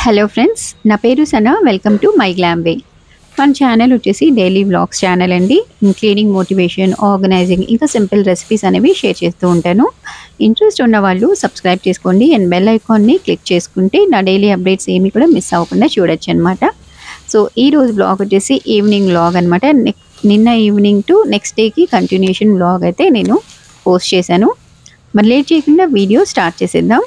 hello friends నా పేరు Sana welcome to my glam way మన ఛానల్ వచ్చేసి డైలీ వ్లాగ్స్ ఛానల్ అండి క్లీనింగ్ మోటివేషన్ ఆర్గనైజింగ్ ఇంకా సింపుల్ రెసిపీస్ అనేవి షేర్ చేస్తూ ఉంటాను ఇంట్రెస్ట్ ఉన్న వాళ్ళు సబ్స్క్రైబ్ చేసుకోండి అండ్ బెల్ ఐకాన్ని క్లిక్ చేసుకుంటే నా డైలీ అప్డేట్స్ ఏమి కూడా మిస్ అవ్వకుండా చూడొచ్చు అనమాట సో ఈ రోజు బ్లాగ్ వచ్చేసి ఈవినింగ్ బ్లాగ్ అనమాట నిన్న ఈవినింగ్ టు నెక్స్ట్ డేకి కంటిన్యూషన్ బ్లాగ్ అయితే నేను పోస్ట్ చేశాను మరి లేట్ చేయకుండా వీడియో స్టార్ట్ చేసేద్దాం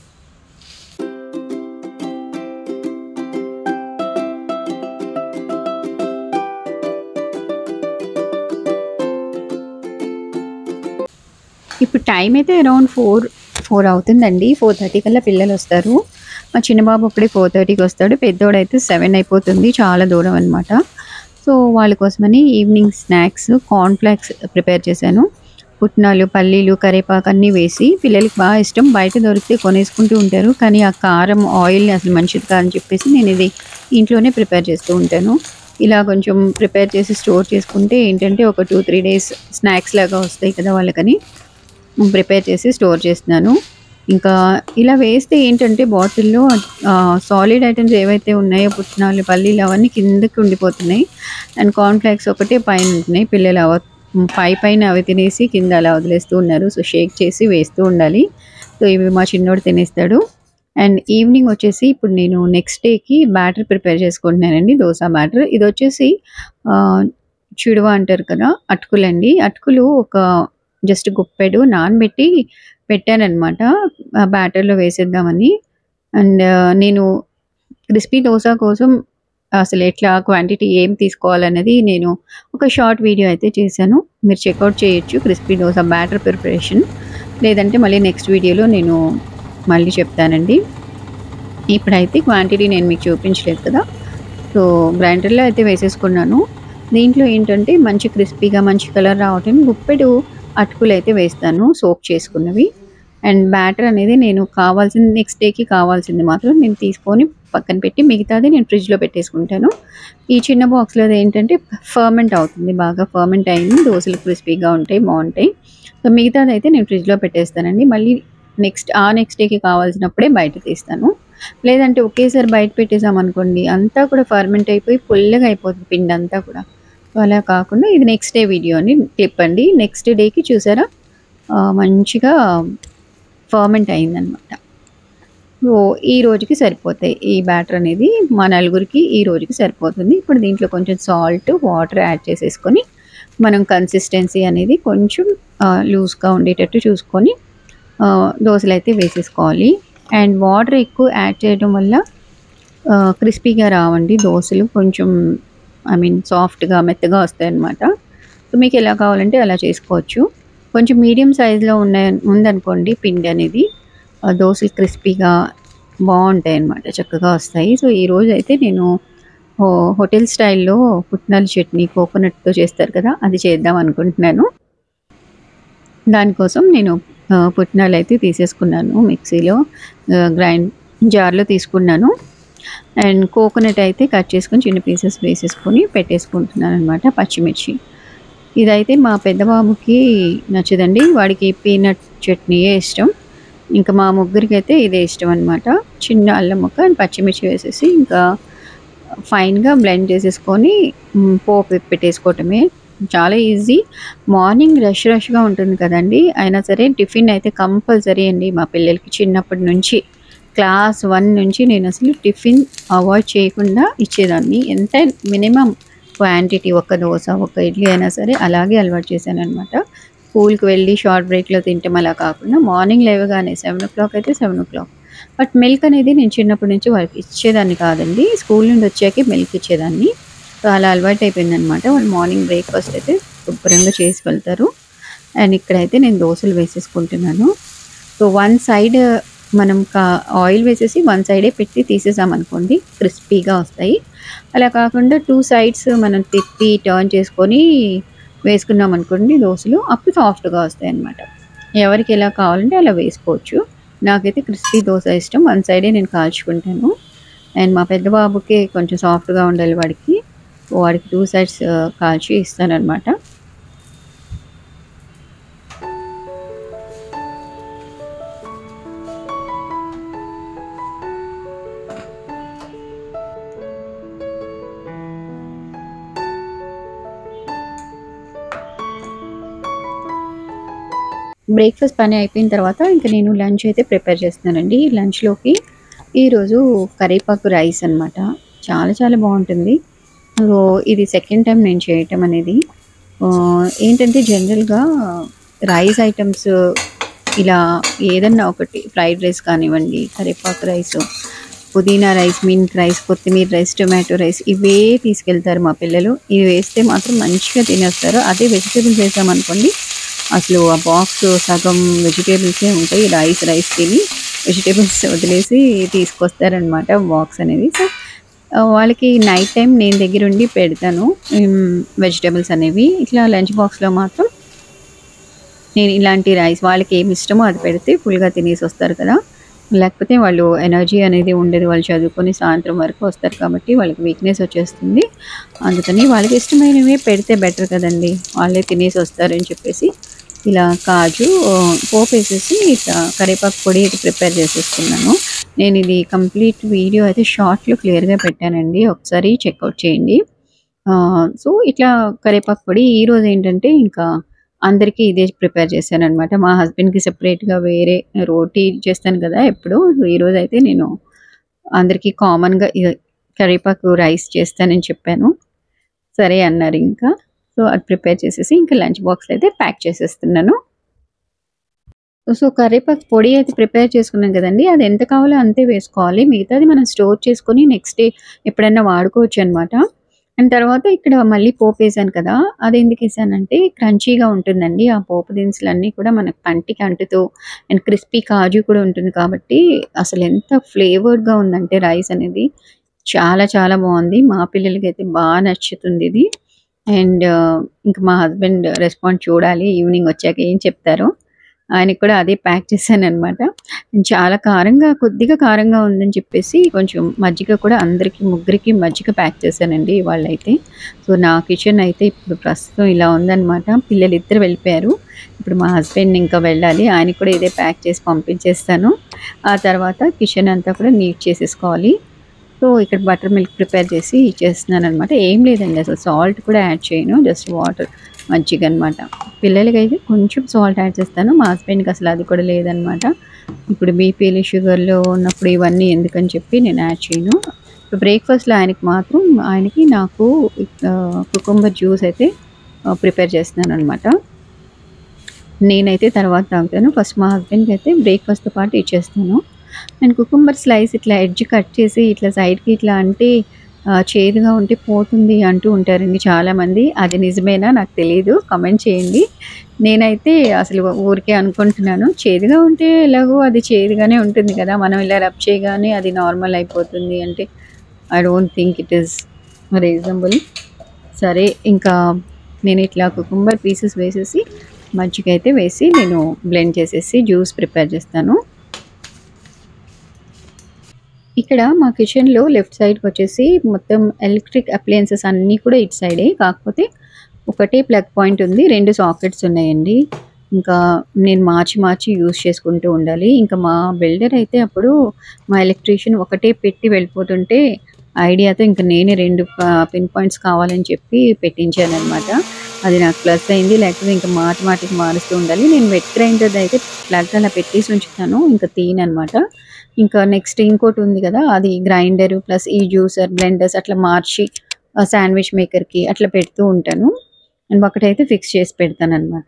ఇప్పుడు టైం అయితే అరౌండ్ ఫోర్ ఫోర్ అవుతుందండి ఫోర్ థర్టీ కల్లా పిల్లలు వస్తారు మా చిన్నబాబు అప్పుడే ఫోర్ థర్టీకి వస్తాడు పెద్దోడు అయితే సెవెన్ అయిపోతుంది చాలా దూరం అనమాట సో వాళ్ళ కోసమని ఈవినింగ్ స్నాక్స్ కార్న్ఫ్లాక్స్ ప్రిపేర్ చేశాను పుట్నాలు పల్లీలు కరివేపాకు అన్నీ వేసి పిల్లలకి బాగా ఇష్టం బయట దొరికితే కొనేసుకుంటూ ఉంటారు కానీ ఆ కారం ఆయిల్ అసలు మంచిది కాదని చెప్పేసి నేను ఇది ఇంట్లోనే ప్రిపేర్ చేస్తూ ఉంటాను ఇలా కొంచెం ప్రిపేర్ చేసి స్టోర్ చేసుకుంటే ఏంటంటే ఒక టూ త్రీ డేస్ స్నాక్స్ లాగా వస్తాయి కదా వాళ్ళకని ప్రిపేర్ చేసి స్టోర్ చేస్తున్నాను ఇంకా ఇలా వేస్తే ఏంటంటే బాటిల్లో సాలిడ్ ఐటమ్స్ ఏవైతే ఉన్నాయో పుట్నాలు పల్లీలు అవన్నీ కిందకి ఉండిపోతున్నాయి అండ్ కార్న్ఫ్లాక్స్ ఒకటే పైన ఉంటున్నాయి పిల్లలు అవ పై పైన అవి తినేసి కింద అలా వదిలేస్తూ ఉన్నారు సో షేక్ చేసి వేస్తూ ఉండాలి సో ఇవి మా చిన్నోడు తినేస్తాడు అండ్ ఈవినింగ్ వచ్చేసి ఇప్పుడు నేను నెక్స్ట్ డేకి బ్యాటర్ ప్రిపేర్ చేసుకుంటున్నానండి దోశ బ్యాటర్ ఇది వచ్చేసి చిడువ అంటారు కదా అటుకులండి అటుకులు ఒక జస్ట్ గుప్పెడు నానబెట్టి పెట్టానమాట బ్యాటర్లో వేసేద్దామని అండ్ నేను క్రిస్పీ దోశ కోసం అసలు ఎట్లా క్వాంటిటీ ఏం తీసుకోవాలనేది నేను ఒక షార్ట్ వీడియో అయితే చేశాను మీరు చెక్అవుట్ చేయొచ్చు క్రిస్పీ దోశ బ్యాటర్ ప్రిపరేషన్ లేదంటే మళ్ళీ నెక్స్ట్ వీడియోలో నేను మళ్ళీ చెప్తానండి ఇప్పుడైతే క్వాంటిటీ నేను మీకు చూపించలేదు కదా సో గ్రైండర్లో అయితే వేసేసుకున్నాను దీంట్లో ఏంటంటే మంచి క్రిస్పీగా మంచి కలర్ రావటం గుప్పెడు అటుకులు అయితే వేస్తాను సోక్ చేసుకున్నవి అండ్ బ్యాటర్ అనేది నేను కావాల్సింది నెక్స్ట్ డేకి కావాల్సింది మాత్రం నేను తీసుకొని పక్కన పెట్టి మిగతాది నేను ఫ్రిడ్జ్లో పెట్టేసుకుంటాను ఈ చిన్న బాక్స్లో ఏంటంటే ఫర్మెంట్ అవుతుంది బాగా ఫర్మెంట్ అయింది దోశలు క్రిస్పీగా ఉంటాయి బాగుంటాయి సో మిగతాది అయితే నేను ఫ్రిడ్జ్లో పెట్టేస్తానండి మళ్ళీ నెక్స్ట్ ఆ నెక్స్ట్ డేకి కావాల్సినప్పుడే బయట తీస్తాను లేదంటే ఒకేసారి బయట పెట్టేసాం అనుకోండి అంతా కూడా ఫర్మెంట్ అయిపోయి పుల్లగా అయిపోతుంది పిండి అంతా కూడా సో అలా కాకుండా ఇది నెక్స్ట్ డే వీడియో అని క్లిప్ అండి నెక్స్ట్ డేకి చూసారా మంచిగా ఫర్మెంట్ అయిందనమాట సో ఈ రోజుకి సరిపోతాయి ఈ బ్యాటర్ అనేది మా నలుగురికి ఈ రోజుకి సరిపోతుంది ఇప్పుడు దీంట్లో కొంచెం సాల్ట్ వాటర్ యాడ్ చేసేసుకొని మనం కన్సిస్టెన్సీ అనేది కొంచెం లూజ్గా ఉండేటట్టు చూసుకొని దోశలు అయితే వేసేసుకోవాలి అండ్ వాటర్ ఎక్కువ యాడ్ చేయడం వల్ల క్రిస్పీగా రావండి దోశలు కొంచెం ఐ మీన్ సాఫ్ట్గా మెత్తగా వస్తాయి అన్నమాట సో మీకు ఎలా కావాలంటే అలా చేసుకోవచ్చు కొంచెం మీడియం సైజులో ఉన్న ఉందనుకోండి పిండి అనేది దోశలు క్రిస్పీగా బాగుంటాయి అన్నమాట చక్కగా వస్తాయి సో ఈరోజు అయితే నేను హోటల్ స్టైల్లో పుట్నాల చట్నీ కోకోనట్తో చేస్తారు కదా అది చేద్దాం అనుకుంటున్నాను దానికోసం నేను పుట్నాలు అయితే తీసేసుకున్నాను మిక్సీలో గ్రైండ్ జార్లో తీసుకున్నాను అండ్ కోకోనట్ అయితే కట్ చేసుకొని చిన్న పీసెస్ వేసేసుకొని పెట్టేసుకుంటున్నాను అనమాట పచ్చిమిర్చి ఇదైతే మా పెద్ద బాబుకి నచ్చదండి వాడికి పీనట్ చట్నీయే ఇష్టం ఇంకా మా ముగ్గురికి అయితే ఇదే ఇష్టం అనమాట చిన్న అల్లం ముక్క అండ్ పచ్చిమిర్చి వేసేసి ఇంకా ఫైన్గా బ్లెండ్ చేసేసుకొని పోపు పెట్టేసుకోవటమే చాలా ఈజీ మార్నింగ్ రష్ రష్గా ఉంటుంది కదండి అయినా సరే టిఫిన్ అయితే కంపల్సరీ అండి మా పిల్లలకి చిన్నప్పటి నుంచి క్లాస్ వన్ నుంచి నేను అసలు టిఫిన్ అవాయిడ్ చేయకుండా ఇచ్చేదాన్ని ఎంత మినిమం క్వాంటిటీ ఒక దోశ ఒక ఇడ్లీ అయినా సరే అలాగే అలవాటు చేశాను అనమాట స్కూల్కి వెళ్ళి షార్ట్ బ్రేక్లో తింటాం అలా కాకుండా మార్నింగ్ లేవగానే సెవెన్ ఓ క్లాక్ అయితే seven o'clock but milk అనేది నేను చిన్నప్పటి నుంచి వాళ్ళకి ఇచ్చేదాన్ని కాదండి స్కూల్ నుండి వచ్చాకే మిల్క్ ఇచ్చేదాన్ని సో అలా అలవాటు అయిపోయింది అనమాట వాళ్ళు మార్నింగ్ బ్రేక్ఫాస్ట్ అయితే శుభ్రంగా చేసి వెళ్తారు అండ్ ఇక్కడైతే నేను దోశలు వేసేసుకుంటున్నాను సో వన్ సైడ్ మనం కా ఆయిల్ వేసేసి వన్ సైడే పెట్టి తీసేసామనుకోండి క్రిస్పీగా వస్తాయి అలా కాకుండా టూ సైడ్స్ మనం తిప్పి టర్న్ చేసుకొని వేసుకున్నాం అనుకోండి దోశలు అప్పుడు సాఫ్ట్గా వస్తాయి అన్నమాట ఎవరికి ఎలా కావాలంటే అలా వేసుకోవచ్చు నాకైతే క్రిస్పీ దోశ ఇష్టం వన్ సైడే నేను కాల్చుకుంటాను అండ్ మా పెద్ద బాబుకి కొంచెం సాఫ్ట్గా ఉండాలి వాడికి వాడికి టూ సైడ్స్ కాల్చి ఇస్తానన్నమాట బ్రేక్ఫాస్ట్ పని అయిపోయిన తర్వాత ఇంకా నేను లంచ్ అయితే ప్రిపేర్ చేస్తున్నానండి లంచ్లోకి ఈరోజు కరివేపాకు రైస్ అన్నమాట చాలా చాలా బాగుంటుంది సో ఇది సెకండ్ టైం నేను చేయటం అనేది ఆ, ఏంటంటే జనరల్గా రైస్ ఐటమ్స్ ఇలా ఏదన్నా ఒకటి ఫ్రైడ్ రైస్ కానివ్వండి కరివేపాకు రైస్ పుదీనా రైస్ మింట్ రైస్ కొత్తిమీర రైస్ టొమాటో రైస్ ఇవే తీసుకెళ్తారు మా పిల్లలు ఇవి వేస్తే మాత్రం మంచిగా తినేస్తారు అదే వెజిటేబుల్స్ వేసామనుకోండి అసలు ఆ బాక్స్ సగం వెజిటేబుల్సే ఉంటాయి రైస్ రైస్ తిని వెజిటేబుల్స్ వదిలేసి తీసుకొస్తారనమాట బాక్స్ అనేది సో ఆ, వాళ్ళకి నైట్ టైం నేను దగ్గర ఉండి పెడతాను వెజిటేబుల్స్ అనేవి ఇట్లా లంచ్ బాక్స్లో మాత్రం నేను ఇలాంటి రైస్ వాళ్ళకి ఏమి ఇష్టమో అది పెడితే ఫుల్గా తినేసి వస్తారు కదా లేకపోతే వాళ్ళు ఎనర్జీ అనేది ఉండదు వాళ్ళు చదువుకొని సాయంత్రం వరకు వస్తారు కాబట్టి వాళ్ళకి వీక్నెస్ వచ్చేస్తుంది అందుకని వాళ్ళకి ఇష్టమైనవి పెడితే బెటర్ కదండి వాళ్ళే తినేసి వస్తారని చెప్పేసి ఇలా కాజు ఆ, పోపు వేసేసి ఇట్లా కరివేపాకు పొడి అయితే ప్రిపేర్ చేసేసుకున్నాను నేను ఇది కంప్లీట్ వీడియో అయితే షార్ట్లో క్లియర్గా పెట్టానండి ఒకసారి చెక్అవుట్ చేయండి ఆ, సో ఇట్లా కరివేపాకు పొడి ఈ రోజు ఏంటంటే ఇంకా అందరికీ ఇదే ప్రిపేర్ చేశాను అనమాట మా హస్బెండ్కి సెపరేట్గా వేరే రోటీ చేస్తాను కదా ఎప్పుడు సో ఈ రోజు అయితే నేను అందరికీ కామన్గా కరివేపాకు రైస్ చేస్తానని చెప్పాను సరే అన్నారు ఇంకా సో అది ప్రిపేర్ చేసేసి ఇంకా లంచ్ బాక్స్ అయితే ప్యాక్ చేసేస్తున్నాను సో కరివేపాకు పొడి అయితే ప్రిపేర్ చేసుకున్నాం కదండి అది ఎంత కావాలో అంతే వేసుకోవాలి మిగతాది మనం స్టోర్ చేసుకొని నెక్స్ట్ డే ఎప్పుడైనా వాడుకోవచ్చు అనమాట అండ్ తర్వాత ఇక్కడ మళ్ళీ పోపు వేసాను కదా అది ఎందుకు వేసానంటే క్రంచీగా ఉంటుందండి ఆ పోపు దినుసులన్నీ కూడా మనకు పంటికి అంటుతూ అండ్ క్రిస్పీ కాజు కూడా ఉంటుంది కాబట్టి అసలు ఎంత ఫ్లేవర్డ్గా ఉందంటే రైస్ అనేది చాలా చాలా బాగుంది మా పిల్లలకి అయితే బాగా నచ్చుతుంది ఇది అండ్ ఇంకా మా హస్బెండ్ రెస్పాన్స్ చూడాలి ఈవినింగ్ వచ్చాక ఏం చెప్తారో ఆయనకి కూడా అదే ప్యాక్ చేశాను అనమాట చాలా కారంగా కొద్దిగా కారంగా ఉందని చెప్పేసి కొంచెం మజ్జిగ కూడా అందరికి ముగ్గురికి మజ్జిగ ప్యాక్ చేశానండి వాళ్ళైతే సో నా కిచెన్ అయితే ఇప్పుడు ప్రస్తుతం ఇలా ఉందన్నమాట పిల్లలు ఇద్దరు వెళ్ళిపోయారు ఇప్పుడు మా హస్బెండ్ ఇంకా వెళ్ళాలి ఆయనకి కూడా ఇదే ప్యాక్ చేసి పంపించేస్తాను ఆ తర్వాత కిచెన్ అంతా కూడా నీట్ చేసేసుకోవాలి సో ఇక్కడ బటర్ మిల్క్ ప్రిపేర్ చేసి ఇచ్చేస్తున్నాను అనమాట ఏం లేదండి అసలు సాల్ట్ కూడా యాడ్ చేయను జస్ట్ వాటర్ మజ్జిగ అనమాట పిల్లలకి అయితే కొంచెం సాల్ట్ యాడ్ చేస్తాను మా హస్బెండ్కి అసలు అది కూడా లేదనమాట ఇప్పుడు బీపీలు షుగర్లో ఉన్నప్పుడు ఇవన్నీ ఎందుకని చెప్పి నేను యాడ్ చేయను ఇప్పుడు బ్రేక్ఫాస్ట్లో ఆయనకి మాత్రం ఆయనకి నాకు కుకుంబర్ జ్యూస్ అయితే ప్రిపేర్ చేస్తున్నాను అనమాట నేనైతే తర్వాత తాగుతాను ఫస్ట్ మా హస్బెండ్కి అయితే బ్రేక్ఫాస్ట్తో పాటు ఇచ్చేస్తాను అండ్ కుకుంబర్ స్లైస్ ఇట్లా ఎడ్జ్ కట్ చేసి ఇట్లా సైడ్కి ఇట్లా అంటే ఆ, చేదుగా ఉంటే పోతుంది అంటూ ఉంటారండి చాలామంది అది నిజమేనా నాకు తెలియదు కమెంట్ చేయండి నేనైతే అసలు ఊరికే అనుకుంటున్నాను చేదుగా ఉంటే ఎలాగో అది చేదుగానే ఉంటుంది కదా మనం ఇలా రబ్ చేయగానే అది నార్మల్ అయిపోతుంది అంటే I don't think it is reasonable సరే ఇంకా నేను ఇట్లా కుకుంబర్ పీసెస్ వేసేసి మజ్జిగ అయితే వేసి నేను బ్లెండ్ చేసేసి జ్యూస్ ప్రిపేర్ చేస్తాను ఇక్కడ మా కిచెన్లో లెఫ్ట్ సైడ్కి వచ్చేసి మొత్తం ఎలక్ట్రిక్ అప్లయన్సెస్ అన్నీ కూడా ఇటు సైడే కాకపోతే ఒకటే ప్లగ్ పాయింట్ ఉంది రెండు సాకెట్స్ ఉన్నాయండి ఇంకా నేను మార్చి మార్చి యూస్ చేసుకుంటూ ఉండాలి ఇంకా మా బిల్డర్ అయితే అప్పుడు మా ఎలక్ట్రీషియన్ ఒకటే పెట్టి వెళ్ళిపోతుంటే ఐడియాతో ఇంకా నేనే రెండు పిన్ పాయింట్స్ కావాలని చెప్పి పెట్టించాను అనమాట అది నాకు ప్లస్ అయింది లేకపోతే ఇంకా మాటి మాటికి మారుస్తూ ఉండాలి నేను వెట్ గ్రైండర్ అయితే ప్లగ్ అలా పెట్టేసి ఉంచుతాను ఇంకా తీయను అనమాట ఇంకా నెక్స్ట్ ఇంకోటి ఉంది కదా అది గ్రైండర్ ప్లస్ ఈ జ్యూసర్ బ్లెండర్స్ అట్లా మార్చి శాండ్విచ్ మేకర్కి అట్లా పెడుతూ ఉంటాను అండ్ ఒకటైతే ఫిక్స్ చేసి పెడతాను అనమాట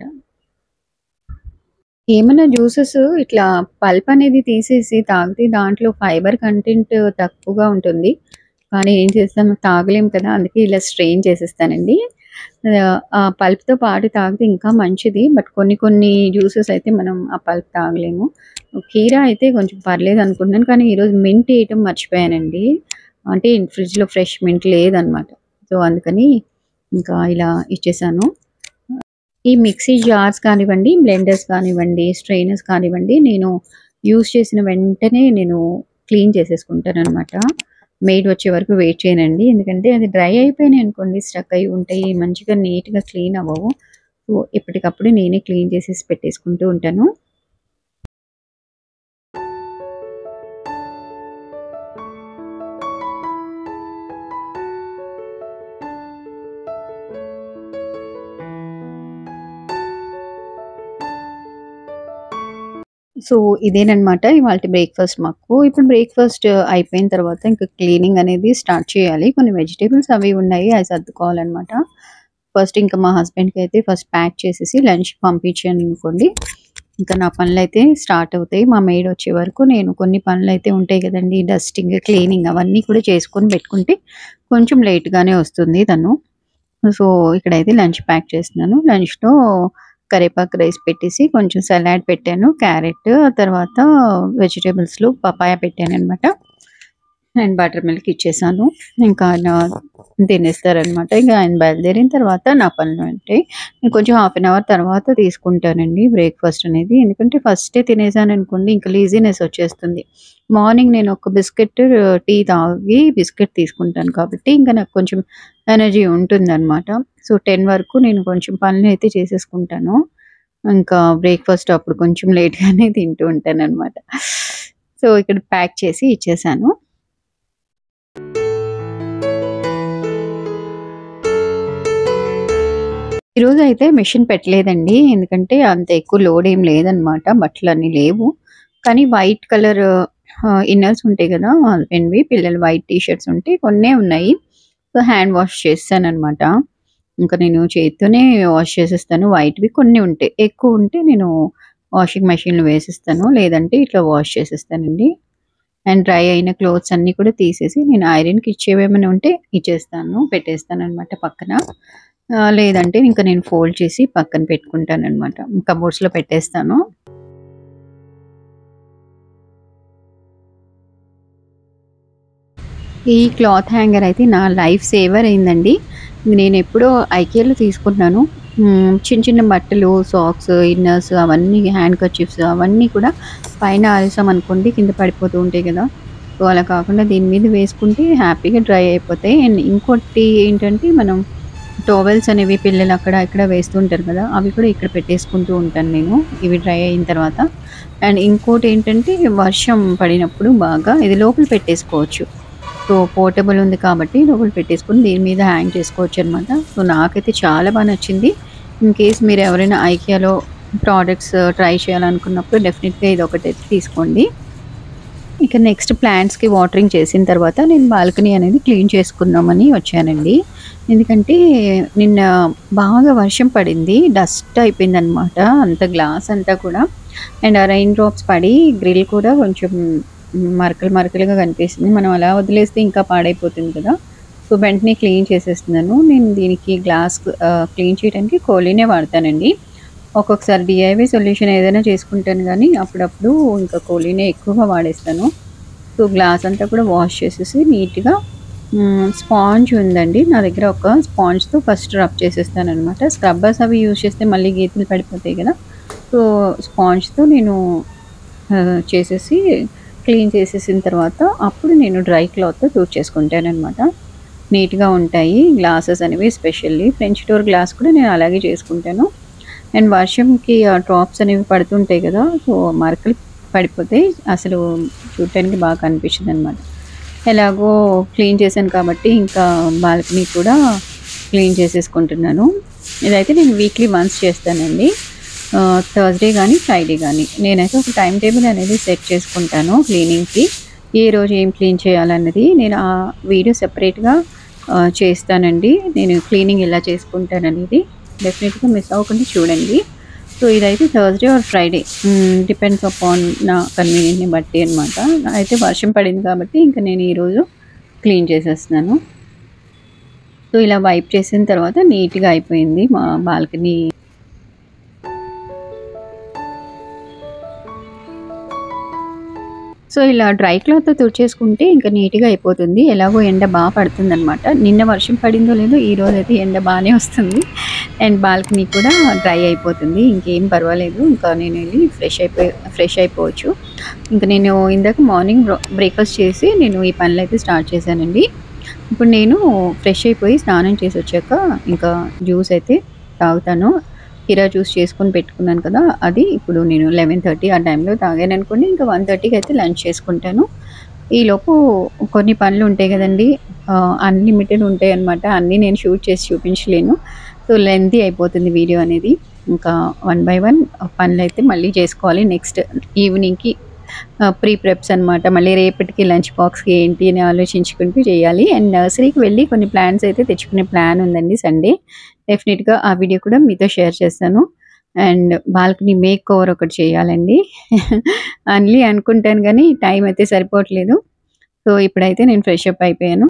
ఏమైనా జ్యూసెస్ ఇట్లా పల్ప్ అనేది తీసేసి తాగితే దాంట్లో ఫైబర్ కంటెంట్ తక్కువగా ఉంటుంది కానీ ఏం చేస్తాం తాగలేం కదా అందుకే ఇలా స్ట్రెయిన్ చేసేస్తానండి ఆ పల్ప్తో పాటు తాగితే ఇంకా మంచిది బట్ కొన్ని కొన్ని జ్యూసెస్ అయితే మనం ఆ పల్ప్ తాగలేము కీరా అయితే కొంచెం పర్లేదు అనుకుంటున్నాను కానీ ఈరోజు మింట్ వేయటం మర్చిపోయానండి అంటే ఫ్రిడ్జ్లో ఫ్రెష్ మింట్ లేదనమాట సో అందుకని ఇంకా ఇలా ఇచ్చేసాను ఈ మిక్సీ జార్స్ కానివ్వండి బ్లెండర్స్ కానివ్వండి స్ట్రైనర్స్ కానివ్వండి నేను యూస్ చేసిన వెంటనే నేను క్లీన్ చేసేసుకుంటాను అనమాట మెయిడ్ వచ్చే వరకు వెయిట్ చేయనండి ఎందుకంటే అది డ్రై అయిపోయినాయి అనుకోండి స్టక్ అయి ఉంటాయి మంచిగా నీట్గా క్లీన్ అవ్వవు సో ఎప్పటికప్పుడు నేనే క్లీన్ చేసేసి పెట్టేసుకుంటూ ఉంటాను సో ఇదేననమాట ఇవాళ బ్రేక్ఫాస్ట్ మాకు ఇప్పుడు బ్రేక్ఫాస్ట్ అయిపోయిన తర్వాత ఇంకా క్లీనింగ్ అనేది స్టార్ట్ చేయాలి కొన్ని వెజిటేబుల్స్ అవి ఉన్నాయి అవి సర్దుకోవాలన్నమాట ఫస్ట్ ఇంకా మా హస్బెండ్కి అయితే ఫస్ట్ ప్యాక్ చేసేసి లంచ్ పంపించాను అనుకోండి ఇంకా నా పనులు అయితే స్టార్ట్ అవుతాయి మా మెయిడ్ వచ్చే వరకు నేను కొన్ని పనులు అయితే ఉంటాయి కదండి డస్టింగ్ క్లీనింగ్ అవన్నీ కూడా చేసుకొని పెట్టుకుంటే కొంచెం లేట్గానే వస్తుంది తను సో ఇక్కడైతే లంచ్ ప్యాక్ చేస్తున్నాను లంచ్లో కరివేపాకు రైస్ పెట్టేసి కొంచెం సలాడ్ పెట్టాను క్యారెట్ ఆ తర్వాత వెజిటేబుల్స్లో పపాయ పెట్టాను అనమాట అండ్ బటర్ మిల్క్ ఇచ్చేసాను ఇంకా ఆయన తినేస్తారనమాట ఇంకా ఆయన బయలుదేరిన తర్వాత నా పనులు ఉంటాయి నేను కొంచెం హాఫ్ అన్ అవర్ తర్వాత తీసుకుంటానండి బ్రేక్ఫాస్ట్ అనేది ఎందుకంటే ఫస్టే తినేసాను అనుకోండి ఇంకా లేజీనెస్ వచ్చేస్తుంది మార్నింగ్ నేను ఒక బిస్కెట్ టీ తాగి బిస్కెట్ తీసుకుంటాను కాబట్టి ఇంకా నాకు కొంచెం ఎనర్జీ ఉంటుందన్నమాట సో టెన్ వరకు నేను కొంచెం పనులు అయితే చేసేసుకుంటాను ఇంకా బ్రేక్ఫాస్ట్ అప్పుడు కొంచెం లేట్గానే తింటూ ఉంటాను అనమాట సో ఇక్కడ ప్యాక్ చేసి ఇచ్చేసాను ఈరోజు అయితే మెషిన్ పెట్టలేదండి ఎందుకంటే అంత ఎక్కువ లోడ్ ఏం లేదనమాట బట్టలు అన్ని లేవు కానీ వైట్ కలర్ ఇన్నర్స్ ఉంటాయి కదా హస్బెండ్వి పిల్లలు వైట్ టీ షర్ట్స్ ఉంటే కొన్నే ఉన్నాయి సో హ్యాండ్ వాష్ చేస్తాను అనమాట ఇంకా నేను చేతితోనే వాష్ చేసేస్తాను వైట్వి కొన్ని ఉంటాయి ఎక్కువ ఉంటే నేను వాషింగ్ మెషిన్లో వేసేస్తాను లేదంటే ఇట్లా వాష్ చేసేస్తానండి అండ్ డ్రై అయిన క్లోత్స్ అన్నీ కూడా తీసేసి నేను ఐరన్కి ఇచ్చేవేమైనా ఉంటే ఇచ్చేస్తాను పెట్టేస్తాను అనమాట పక్కన ఆ, లేదంటే ఇంకా నేను ఫోల్డ్ చేసి పక్కన పెట్టుకుంటాను అనమాట కబోర్డ్స్లో పెట్టేస్తాను ఈ క్లాత్ హ్యాంగర్ అయితే నా లైఫ్ సేవర్ అయిందండి నేను ఎప్పుడో ఐకేలో తీసుకున్నాను మ్మ్, చిన్న చిన్న బట్టలు సాక్స్ ఇన్నర్స్ అవన్నీ హ్యాండ్ కర్చీఫ్స్ అవన్నీ కూడా పైన ఆరేసాం అనుకోండి కింద పడిపోతూ ఉంటాయి కదా సో అలా కాకుండా దీని మీద వేసుకుంటే హ్యాపీగా డ్రై అయిపోతాయి అండ్ ఇంకోటి ఏంటంటే మనం టోవెల్స్ అనేవి పిల్లలు అక్కడ ఇక్కడ వేస్తుంటారు కదా అవి కూడా ఇక్కడ పెట్టేసుకుంటూ ఉంటాను నేను ఇవి డ్రై అయిన తర్వాత అండ్ ఇంకోటి ఏంటంటే వర్షం పడినప్పుడు బాగా ఇది లోపల పెట్టేసుకోవచ్చు సో పోర్టబుల్ ఉంది కాబట్టి లోపల పెట్టేసుకుని దీని మీద హ్యాంగ్ చేసుకోవచ్చు అనమాట సో నాకైతే చాలా బాగా నచ్చింది ఇన్ కేస్ మీరు ఎవరైనా ఐకియాలో ప్రోడక్ట్స్ ట్రై చేయాలనుకున్నప్పుడు డెఫినెట్గా ఇది ఒకటి తీసుకోండి ఇక నెక్స్ట్ ప్లాంట్స్కి వాటరింగ్ చేసిన తర్వాత నేను బాల్కనీ అనేది క్లీన్ చేసుకుందామని వచ్చానండి ఎందుకంటే నిన్న బాగా వర్షం పడింది డస్ట్ అయిపోయింది అనమాట అంత గ్లాస్ అంతా కూడా అండ్ ఆ రైన్ డ్రాప్స్ పడి గ్రిల్ కూడా కొంచెం మరకలు మరకలుగా కనిపిస్తుంది మనం అలా వదిలేస్తే ఇంకా పాడైపోతుంది కదా సో వెంటనే క్లీన్ చేసేస్తున్నాను నేను దీనికి గ్లాస్ క్లీన్ చేయడానికి కోలీనే వాడతానండి ఒక్కొక్కసారి డిఐవై సొల్యూషన్ ఏదైనా చేసుకుంటాను కానీ అప్పుడప్పుడు ఇంకా కోలీనే ఎక్కువగా వాడేస్తాను సో గ్లాస్ అంతా కూడా వాష్ చేసేసి నీట్గా స్పాంజ్ ఉందండి నా దగ్గర ఒక స్పాంజ్తో ఫస్ట్ రబ్ చేసేస్తాను అనమాట స్క్రబ్బర్స్ అవి యూజ్ చేస్తే మళ్ళీ గీతలు పడిపోతాయి కదా సో స్పాంజ్తో నేను ఆ, చేసేసి క్లీన్ చేసేసిన తర్వాత అప్పుడు నేను డ్రై క్లాత్తో తుడిచేసుకుంటాను అనమాట నీట్గా ఉంటాయి గ్లాసెస్ అనేవి స్పెషల్లీ ఫ్రెంచ్ డోర్ గ్లాస్ కూడా నేను అలాగే చేసుకుంటాను అండ్ వర్షంకి ఆ డ్రాప్స్ అనేవి పడుతుంటాయి కదా సో మరకలు పడిపోతాయి అసలు చూడటానికి బాగా కనిపించింది అనమాట ఎలాగో క్లీన్ చేశాను కాబట్టి ఇంకా బాల్కనీ కూడా క్లీన్ చేసేసుకుంటున్నాను ఇదైతే నేను వీక్లీ వన్స్ చేస్తానండి థర్స్డే కానీ ఫ్రైడే కానీ నేనైతే ఒక టైం టేబుల్ అనేది సెట్ చేసుకుంటాను క్లీనింగ్కి ఏ రోజు ఏం క్లీన్ చేయాలన్నది నేను ఆ వీడియో సెపరేట్గా చేస్తానండి నేను క్లీనింగ్ ఎలా చేసుకుంటాను అనేది డెఫినెట్గా మిస్ అవ్వకుండా చూడండి సో ఇదైతే Thursday or Friday depends upon నా కన్వీనియంట్ని బట్టి అనమాట అయితే వర్షం పడింది కాబట్టి ఇంకా నేను ఈరోజు క్లీన్ చేసేస్తున్నాను సో ఇలా వైప్ చేసిన తర్వాత నీట్గా అయిపోయింది మా బాల్కనీ సో ఇలా డ్రై క్లాత్తో తుడిచేసుకుంటే ఇంకా నీట్గా అయిపోతుంది ఎలాగో ఎండ బాగా పడుతుంది అనమాట నిన్న వర్షం పడిందో లేదో ఈ రోజు అయితే ఎండ బాగానే వస్తుంది అండ్ బాల్కనీ కూడా డ్రై అయిపోతుంది ఇంకేం పర్వాలేదు ఇంకా నేను వెళ్ళి ఫ్రెష్ అయిపోయి ఫ్రెష్ అయిపోవచ్చు ఇంకా నేను ఇందాక మార్నింగ్ బ్రేక్ఫాస్ట్ చేసి నేను ఈ పనులు అయితే స్టార్ట్ చేశానండి ఇప్పుడు నేను ఫ్రెష్ అయిపోయి స్నానం చేసి వచ్చాక ఇంకా జ్యూస్ అయితే తాగుతాను కీరా జ్యూస్ చేసుకొని పెట్టుకున్నాను కదా అది ఇప్పుడు నేను లెవెన్ థర్టీ ఆ టైంలో తాగాను అనుకోండి ఇంకా వన్ థర్టీకి అయితే లంచ్ చేసుకుంటాను ఈలోపు కొన్ని పనులు ఉంటాయి కదండి అన్లిమిటెడ్ ఉంటాయి అనమాట అన్నీ నేను షూట్ చేసి చూపించలేను సో లెంతీ అయిపోతుంది వీడియో అనేది ఇంకా వన్ బై వన్ పనులు అయితే మళ్ళీ చేసుకోవాలి నెక్స్ట్ ఈవినింగ్కి ప్రీ ప్రెప్స్ అనమాట మళ్ళీ రేపటికి లంచ్ బాక్స్కి ఏంటి అని ఆలోచించుకుంటూ చేయాలి అండ్ నర్సరీకి వెళ్ళి కొన్ని ప్లాన్స్ అయితే తెచ్చుకునే ప్లాన్ ఉందండి సండే డెఫినెట్గా ఆ వీడియో కూడా మీతో షేర్ చేస్తాను అండ్ బాల్కనీ మేక్ ఓవర్ ఒకటి చేయాలండి అన్నీ అనుకుంటాను కానీ టైం అయితే సరిపోవట్లేదు సో ఇప్పుడైతే నేను ఫ్రెష్ అప్ అయిపోయాను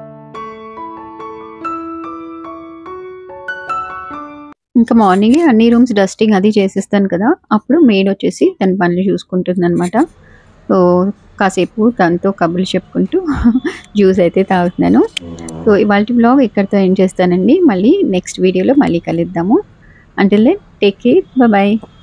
ఇంకా మార్నింగే అన్ని రూమ్స్ డస్టింగ్ అది చేసేస్తాను కదా అప్పుడు మెయిడ్ వచ్చేసి తన పనులు చూసుకుంటుంది అనమాట సో కాసేపు తనతో కబుర్లు చెప్పుకుంటూ జ్యూస్ అయితే తాగుతున్నాను సో ఇవాళ బ్లాగ్ ఇక్కడితో ఏం చేస్తానండి మళ్ళీ నెక్స్ట్ వీడియోలో మళ్ళీ కలుద్దాము until then take care bye